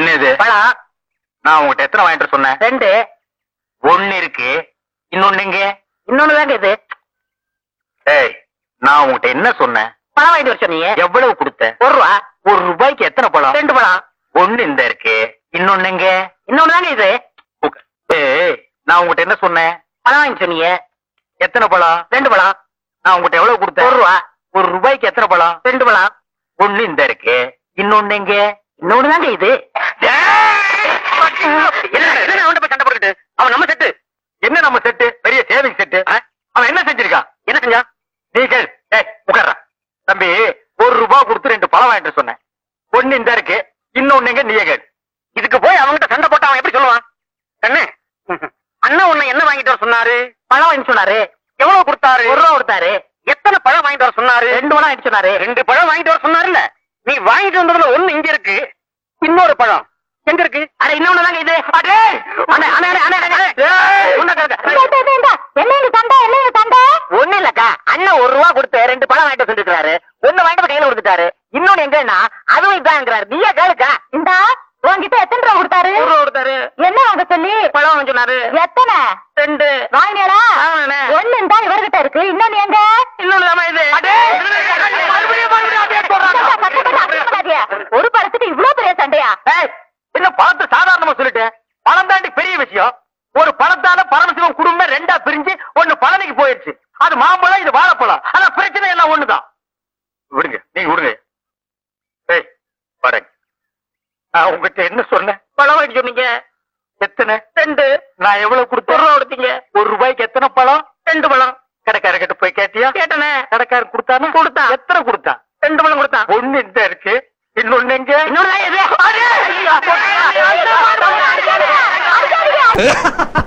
என்ன இது பழம் நான் உங்ககிட்ட எத்தனை வாங்கிட்டு வர சொன்னேன் ரெண்டு ஒண்ணு இருக்கு இன்னொன்னு எங்க இன்னொன்னு தாங்க இது ஏய் நான் உங்ககிட்ட என்ன சொன்னேன் பழம் வாங்கிட்டு வர சொன்னீங்க எவ்வளவு கொடுத்த ஒரு ரூபா ஒரு ரூபாய்க்கு எத்தனை பழம் ரெண்டு பழம் ஒண்ணு இந்த இருக்கு இன்னொன்னு எங்க இன்னொன்னு தாங்க இது உக்க- ஏய் நான் உங்ககிட்ட என்ன சொன்னேன் பழம் வாங்கிட்டு சொன்னீங்க எத்தனை பழம் ரெண்டு பழம் நான் உங்ககிட்ட எவ்வளவு கொடுத்தேன் ஒரு ரூபா ஒரு ரூபாய்க்கு எத்தனை பழம் ரெண்டு பழம் ஒண்ணு இந்த இருக்கு இன்னொன்னு எங்க இன்னொன்னு தாங்க இது என்ன என்ன அவன்கிட்ட போய் சண்டை போட்டுக்கிட்டு அவன் நம்ம செட்டு என்ன நம்ம செட்டு பெரிய சேவிங் செட்டு அவன் என்ன செஞ்சிருக்கான் என்ன செஞ்சான் நீ கேள் ஏய் உட்கார்றா தம்பி ஒரு ரூபாய் கொடுத்து ரெண்டு பழம் வாங்கிட்டு சொன்னேன் ஒண்ணு இந்த இருக்கு இன்னொன்னு எங்க நீயே கேள் இதுக்கு போய் அவன்கிட்ட சண்டை போட்டு அவன் எப்படி சொல்லுவான் கண்ணு அண்ணன் உன்னை என்ன வாங்கிட்டு வர சொன்னாரு பழம் வாங்கிட்டு சொன்னாரு எவ்வளவு கொடுத்தாரு ஒரு ரூபா கொடுத்தாரு எத்தனை பழம் வாங்கிட்டு வர சொன்னாரு ரெண்டு பழம் வாங்கிட்டு சொன்னாரு ரெண்டு பழம் வாங்கிட்டு வர சொன்னாருல்ல நீ வாங்கிட்டு வந்ததுல ஒண்ணு இங்க இருக்கு இன்னொரு பழம் எங்க இருக்கு அட இன்னொன்னு தாங்க இது அடே அண்ணே, அண்ணே, அண்ணே, அண்ணே, அண்ணே. ஏய், உன்னை கேட்க. என்னங்க சண்டை என்னங்க சண்டை ஒண்ணு இல்லக்கா அண்ணன் ஒரு ரூபா கொடுத்து ரெண்டு பழம் வாங்கிட்டு வந்துருக்காரு ஒண்ணு வாங்கிட்டு போய் கையில கொடுத்துட்டாரு இன்னொன்னு எங்கன்னா அதுவும் இதாங்கிறாரு நீயே கேளுக்கா இந்தா உன்கிட்ட எத்தனை ரூபா கொடுத்தாரு ஒரு ரூபா கொடுத்தாரு என்ன வாங்க சொல்லி பழம் வாங்க சொன்னாரு எத்தனை ரெண்டு வாங்கினீங்களா வாங்கினேனே. ஒண்ணு தான் இவர்கிட்ட இருக்கு இன்னொன்னு எங்க இன்னொன்னு தாமா இது அடே, மறுபடியும் மறுபடியும் அதே சொல்றாங்க. சத்தம் போட்டு அப்படியே பண்ணாதீங்க. ஒரு படத்துக்கு இவ்வளவு பெரிய சண்டையா ஏய், என்ன பழத்தை சாதாரணமா சொல்லிட்டேன் பழம் தாண்டி பெரிய விஷயம் ஒரு பழத்தால பரமசிவம் குடும்பம் ரெண்டா பிரிஞ்சு ஒண்ணு பழனிக்கு போயிருச்சு அது மாம்பழம் இது வாழைப்பழம் ஆனா பிரச்சனை எல்லாம் ஒண்ணுதான் விடுங்க நீங்க விடுங்க ஏய் வரேன் நான் உங்ககிட்ட என்ன சொன்னேன் பழம் வாங்கிட்டு சொன்னீங்க எத்தனை ரெண்டு நான் எவ்வளவு ஒரு கொடுத்தேன் ரூபா கொடுத்தீங்க ஒரு ரூபாய்க்கு எத்தனை பழம் ரெண்டு பழம் கடைக்காரர்கிட்ட போய் கேட்டியா கேட்டனே கடைக்காரர் கொடுத்தானா கொடுத்தான். எத்தனை கொடுத்தான் ரெண்டு பழம் கொடுத்தான் ஒண்ணு இந்த இருக்கு இன்னொன்னு எங்க இன்னொன்னு தான் இது அடே! ஐயா, போட்டு.